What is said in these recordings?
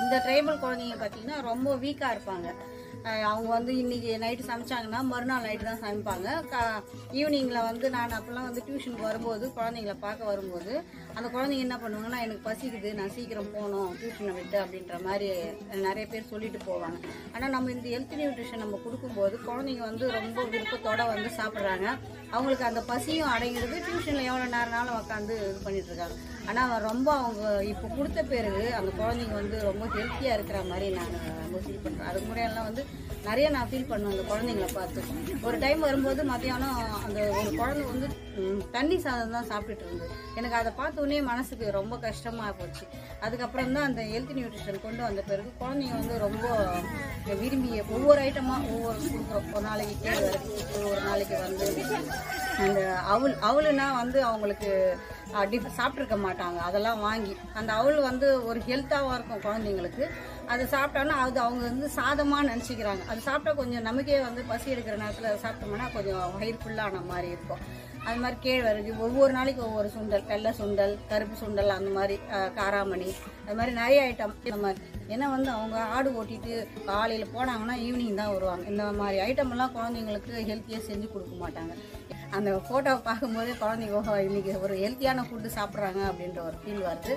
இந்த ட்ரைபல் குழந்தைங்க பார்த்தீங்கன்னா ரொம்ப வீக்காக இருப்பாங்க அஹ் அவங்க வந்து இன்னைக்கு நைட்டு சமைச்சாங்கன்னா மறுநாள் நைட்டு தான் சமைப்பாங்க ஈவினிங்கில் வந்து நான் அப்போல்லாம் வந்து டியூஷனுக்கு வரும்போது குழந்தைங்கள பார்க்க வரும்போது அந்த குழந்தைங்க என்ன பண்ணுவாங்கன்னா எனக்கு பசிக்குது நான் சீக்கிரம் போகணும் டியூஷனை விட்டு அப்படின்ற மாதிரி நிறைய பேர் சொல்லிட்டு போவாங்க ஆனால் நம்ம இந்த ஹெல்த் நியூட்ரிஷன் நம்ம கொடுக்கும்போது குழந்தைங்க வந்து ரொம்ப விருப்பத்தோட வந்து சாப்பிட்றாங்க அவங்களுக்கு அந்த பசியும் அடங்கிடுது டியூஷனில் எவ்வளோ நேரம்னாலும் உட்காந்து இது பண்ணிட்டு இருக்காங்க ஆனால் ரொம்ப அவங்க இப்போ கொடுத்த பிறகு அந்த குழந்தைங்க வந்து ரொம்ப ஹெல்த்தியாக இருக்கிற மாதிரி நான் ரொம்ப ஃபீல் பண்ணுறேன் அதுக்கு முறையெல்லாம் வந்து நிறைய நான் ஃபீல் பண்ணுவேன் அந்த குழந்தைங்கள பார்த்து ஒரு டைம் வரும்போது மத்தியானம் அந்த ஒரு குழந்தை வந்து ம், தண்ணி சாதம் தான் சாப்பிட்டுட்டு இருந்தது எனக்கு அதை பார்த்த உடனே மனசுக்கு ரொம்ப கஷ்டமாக போச்சு அதுக்கப்புறம் தான் அந்த ஹெல்த் நியூட்ரிஷன் கொண்டு வந்த பிறகு குழந்தைங்க வந்து ரொம்ப விரும்பி ஒவ்வொரு ஐட்டமாக ஒவ்வொரு கொடுக்குறோம் ஒரு நாளைக்கு கேழ்வரகு ஒரு நாளைக்கு வந்து அந்த அவல் அவளுனா வந்து அவங்களுக்கு டிஃப் சாப்பிட்ருக்க மாட்டாங்க அதெல்லாம் வாங்கி அந்த அவல் வந்து ஒரு ஹெல்த்தாகவும் இருக்கும் குழந்தைங்களுக்கு அதை சாப்பிட்டான்னா அது அவங்க வந்து சாதமாக நினச்சிக்கிறாங்க அது சாப்பிட்டா கொஞ்சம் நமக்கே வந்து பசி எடுக்கிற நேரத்தில் சாப்பிட்டோம்னா கொஞ்சம் வயிறு ஃபுல்லான மாதிரி இருக்கும் அது மாதிரி கேழ்வரகு ஒவ்வொரு நாளைக்கு ஒவ்வொரு சுண்டல் வெள்ளை சுண்டல் கருப்பு சுண்டல் அந்த மாதிரி அஹ், காராமணி அது மாதிரி நிறைய ஐட்டம் இந்த மாதிரி ஏன்னா வந்து அவங்க ஆடு ஓட்டிட்டு காலையில் போனாங்கன்னா ஈவினிங் தான் வருவாங்க இந்த மாதிரி ஐட்டம் எல்லாம் குழந்தைங்களுக்கு ஹெல்த்தியாக செஞ்சு கொடுக்க மாட்டாங்க அந்த ஃபோட்டோவை பார்க்கும்போதே குழந்தைங்க ஓஹோ இன்னைக்கு ஒரு ஹெல்த்தியான ஃபுட்டு சாப்பிட்றாங்க அப்படின்ற ஒரு ஃபீல் வருது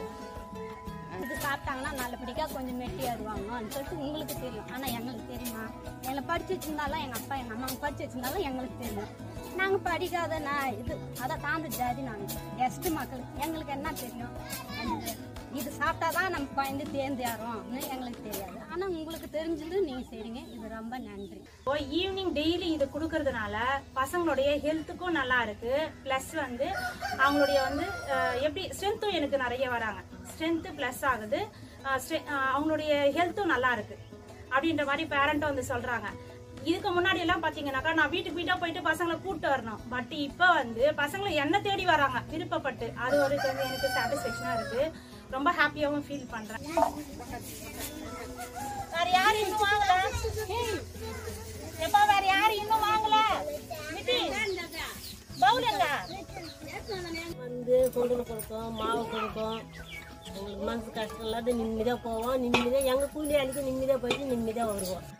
இது சாப்பிட்டாங்கன்னா நல்லபடியா கொஞ்சம் மெட்டி ஆடுவாங்கன்னு சொல்லிட்டு உங்களுக்கு தெரியும் ஆனா எங்களுக்கு தெரியுமா எங்களை படிச்சு வச்சிருந்தாலும் எங்க அப்பா எங்க அம்மா படிச்சு வச்சிருந்தாலும் எங்களுக்கு தெரியும் நாங்க படிக்காத நான் இது அதை தாண்டி ஜாதி நாங்க கெஸ்ட் மக்கள் எங்களுக்கு என்ன தெரியும் அந்த இது சாப்பிட்டாதான் நம்ம குழந்தை தேர்ந்தேறோம்னு எங்களுக்கு தெரியாது ஆனா உங்களுக்கு தெரிஞ்சது நீங்க செய்றீங்க இது ரொம்ப நன்றி இப்போ ஈவினிங் டெய்லி இது கொடுக்கறதுனால பசங்களுடைய ஹெல்த்துக்கும் நல்லா இருக்கு ப்ளஸ் வந்து அவங்களுடைய வந்து அஹ், எப்படி ஸ்ட்ரென்த்தும் எனக்கு நிறைய வராங்க ஸ்ட்ரென்த்து ப்ளஸ் ஆகுது அஹ், stre- அஹ், அவங்களுடைய ஹெல்த்தும் நல்லா இருக்கு அப்படின்ற மாதிரி பேரண்ட்டும் வந்து சொல்றாங்க இதுக்கு முன்னாடி எல்லாம் பாத்தீங்கன்னாக்கா நான் வீட்டுக்கு வீட்டா போயிட்டு பசங்களை கூப்பிட்டு வரணும் பட் இப்ப வந்து பசங்களை என்ன தேடி வராங்க விருப்பப்பட்டு அது ஒரு கொஞ்சம் எனக்கு சாட்டிஸ்பேக்ஷனா இருக்கு ரொம்ப ஹாப்பியாவும் ஃபீல் பண்றேன் வேற யாரும் இன்னும் வாங்கல எப்பா வேற யாரும் இன்னும் வாங்கல நிதி பவுல் எங்க வந்து சுண்டல் கொடுக்கும் மாவு கொடுக்கும் எங்களுக்கு மனசு கஷ்டம் இல்லாத நிம்மதியாக போவோம் நிம்மதியாக எங்கள் கூலி அழிக்க நிம்மதியாக போயிட்டு நிம்மதியாக வருவோம்